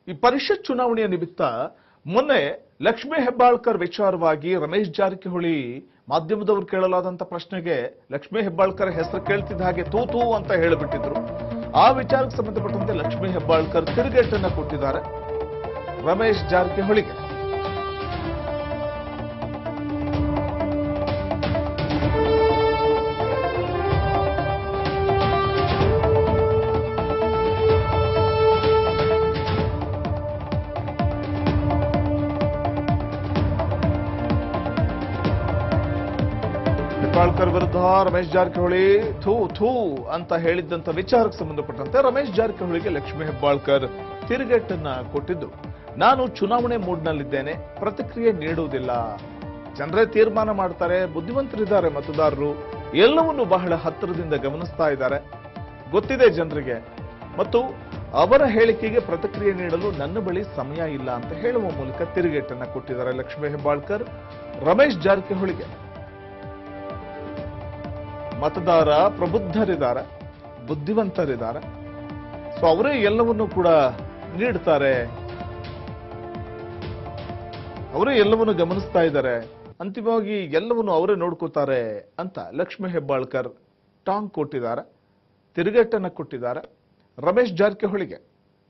ಈ ಪರಿಷತ್ ಚುನಾವಣೆಯ ನಿಮಿತ್ತ ಮೊನ್ನೆ ಲಕ್ಷ್ಮೀ ಹೆಬ್ಬಾಳ್ಕರ್ ವಿಚಾರವಾಗಿ ರಮೇಶ್ ಜಾರಕಿಹೊಳಿ ಮಾಧ್ಯಮದವರು ಕೇಳಲಾದಂತ ಪ್ರಶ್ನೆಗೆ ಲಕ್ಷ್ಮೀ ಹೆಬ್ಬಾಳ್ಕರ್ ಹೆಸರು ಕೇಳ್ತಿದ್ದ ಹಾಗೆ ತೂ ತೂ ಅಂತ ಹೇಳಿಬಿಟ್ಟಿದ್ರು ಆ ವಿಚಾರಕ್ಕೆ ಸಂಬಂಧಪಟ್ಟಂತೆ ಲಕ್ಷ್ಮೀ ಹೆಬ್ಬಾಳ್ಕರ್ ತಿರುಗೇಟನ್ನ ಕೊಟ್ಟಿದ್ದಾರೆ ರಮೇಶ್ ಜಾರಕಿಹೊಳಿಗೆ ಹೆಬ್ಬಾಳ್ಕರ್ ವಿರುದ್ಧ ರಮೇಶ್ ಜಾರಕಿಹೊಳಿ ಥೂ ಥೂ ಅಂತ ಹೇಳಿದ್ದಂತ ವಿಚಾರಕ್ಕೆ ಸಂಬಂಧಪಟ್ಟಂತೆ ರಮೇಶ್ ಜಾರಕಿಹೊಳಿಗೆ ಲಕ್ಷ್ಮೀ ಹೆಬ್ಬಾಳ್ಕರ್ ತಿರುಗೇಟನ್ನ ಕೊಟ್ಟಿದ್ದು ನಾನು ಚುನಾವಣೆ ಮೂಡ್ನಲ್ಲಿದ್ದೇನೆ ಪ್ರತಿಕ್ರಿಯೆ ನೀಡುವುದಿಲ್ಲ ಜನರೇ ತೀರ್ಮಾನ ಮಾಡ್ತಾರೆ ಬುದ್ಧಿವಂತರಿದ್ದಾರೆ ಮತದಾರರು ಎಲ್ಲವನ್ನು ಬಹಳ ಹತ್ತಿರದಿಂದ ಗಮನಿಸ್ತಾ ಇದ್ದಾರೆ ಗೊತ್ತಿದೆ ಜನರಿಗೆ ಮತ್ತು ಅವರ ಹೇಳಿಕೆಗೆ ಪ್ರತಿಕ್ರಿಯೆ ನೀಡಲು ನನ್ನ ಬಳಿ ಸಮಯ ಇಲ್ಲ ಅಂತ ಹೇಳುವ ಮೂಲಕ ತಿರುಗೇಟನ್ನ ಕೊಟ್ಟಿದ್ದಾರೆ ಲಕ್ಷ್ಮೀ ಹೆಬ್ಬಾಳ್ಕರ್ ರಮೇಶ್ ಜಾರಕಿಹೊಳಿಗೆ ಮತದಾರ ಪ್ರಬುದ್ಧರಿದ್ದಾರೆ ಬುದ್ಧಿವಂತರಿದ್ದಾರೆ ಸೊ ಅವರೇ ಎಲ್ಲವನ್ನೂ ಕೂಡ ನೀಡ್ತಾರೆ ಅವರೇ ಎಲ್ಲವನ್ನು ಗಮನಿಸ್ತಾ ಇದ್ದಾರೆ ಅಂತಿಮವಾಗಿ ಎಲ್ಲವನ್ನು ಅವರೇ ನೋಡ್ಕೋತಾರೆ ಅಂತ ಲಕ್ಷ್ಮೀ ಹೆಬ್ಬಾಳ್ಕರ್ ಟಾಂಗ್ ಕೊಟ್ಟಿದ್ದಾರೆ ತಿರುಗೇಟನ್ನ ಕೊಟ್ಟಿದ್ದಾರೆ ರಮೇಶ್ ಜಾರಕಿಹೊಳಿಗೆ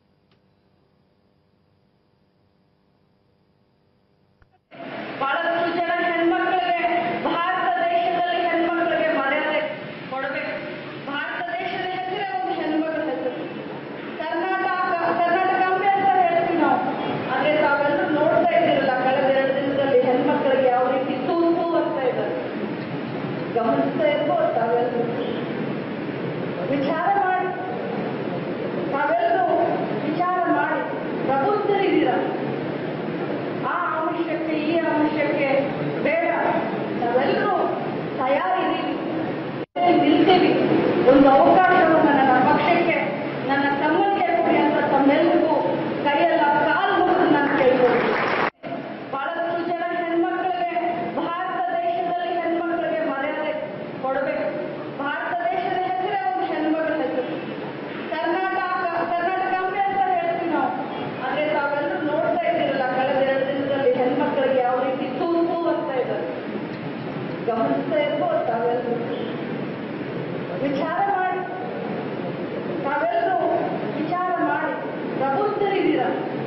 ಬಹಳಷ್ಟು ಜನ ಹೆಣ್ಮಕ್ಳಿಗೆ ಭಾರತ ದೇಶದಲ್ಲಿ ಹೆಣ್ಮಕ್ಳಿಗೆ ಮರ್ಯಾದೆ ಕೊಡಬೇಕು ಭಾರತ ದೇಶದ ಹೆಸರೇ ಒಂದು ಹೆಣ್ಮಕ್ಳ ಹೆಸರು ಕರ್ನಾಟಕ ಕರ್ನಾಟಕಾಂಬೆ ಅಂತ ಹೇಳ್ತೀವಿ ನಾವು ಆದ್ರೆ ತಾವೆಲ್ಲರೂ ನೋಡ್ತಾ ಇದ್ದೀರಲ್ಲ ಕಳೆದ ಎರಡು ದಿನದಲ್ಲಿ ಹೆಣ್ಮಕ್ಳಿಗೆ ಯಾವ ರೀತಿ ತೂತು ಅಂತ ಇದ್ದಾರೆ ಗಮನಿಸ್ತಾ ಇರ್ಬೋದು ತಾವೆಲ್ಲರೂ ವಿಚಾರ ಮಾಡಿ ತಾವೆಲ್ಲರೂ ವಿಚಾರ ಮಾಡಿ ಪ್ರಬುದ್ಧರಿದ್ದೀರ ಆ ಅಂಶಕ್ಕೆ ಈ ಅಂಶಕ್ಕೆ ಬೇಡ ನಾವೆಲ್ಲರೂ ತಯಾರಿದ್ದೀವಿ ನಿಲ್ತೀವಿ ಒಂದು ಅವಕಾಶವನ್ನು ನನ್ನ ಪಕ್ಷಕ್ಕೆ ನನ್ನ ತಮ್ಮನಿಗೆ ಕೊಡಿ ಅಂತ ತಮ್ಮೆಲ್ಲರಿಗೂ ಕೈಯೆಲ್ಲ ಕಾಲು ಮುಗಿದು ನಾನು ಕೇಳ್ಕೊಳ್ತೀನಿ ಬಹಳಷ್ಟು ಜನ ಹೆಣ್ಮಕ್ಳಿಗೆ ಭಾರತ ದೇಶದಲ್ಲಿ ಹೆಣ್ಮಕ್ಳಿಗೆ ಮರ್ಯಾದೆ ಕೊಡಬೇಕು ಭಾರತ ದೇಶದ ಹೆಸರೇ ಒಂದು ಹೆಣ್ಮಕ್ಳ ಹೆಸರು ಕರ್ನಾಟಕ ಕರ್ನಾಟಕಾಂಬೆ ಅಂತ ಹೇಳ್ತೀವಿ ನಾವು ಆದ್ರೆ ತಾವೆಲ್ಲರೂ ನೋಡ್ತಾ ಇದ್ದೀರಲ್ಲ ಕಳೆದ ಎರಡು ದಿನದಲ್ಲಿ ಹೆಣ್ಮಕ್ಳಿಗೆ ಯಾವ ರೀತಿ ತೂತು ಅಂತ ಇದ್ದಾರೆ ಗಮನಿಸ್ತಾ ಇರ್ಬೋದು ತಾವೆಲ್ಲರೂ ವಿಚಾರ ಮಾಡಿ ತಾವೆಲ್ಲರೂ ವಿಚಾರ ಮಾಡಿ ಪ್ರಬುದ್ಧರಿದ್ದೀರ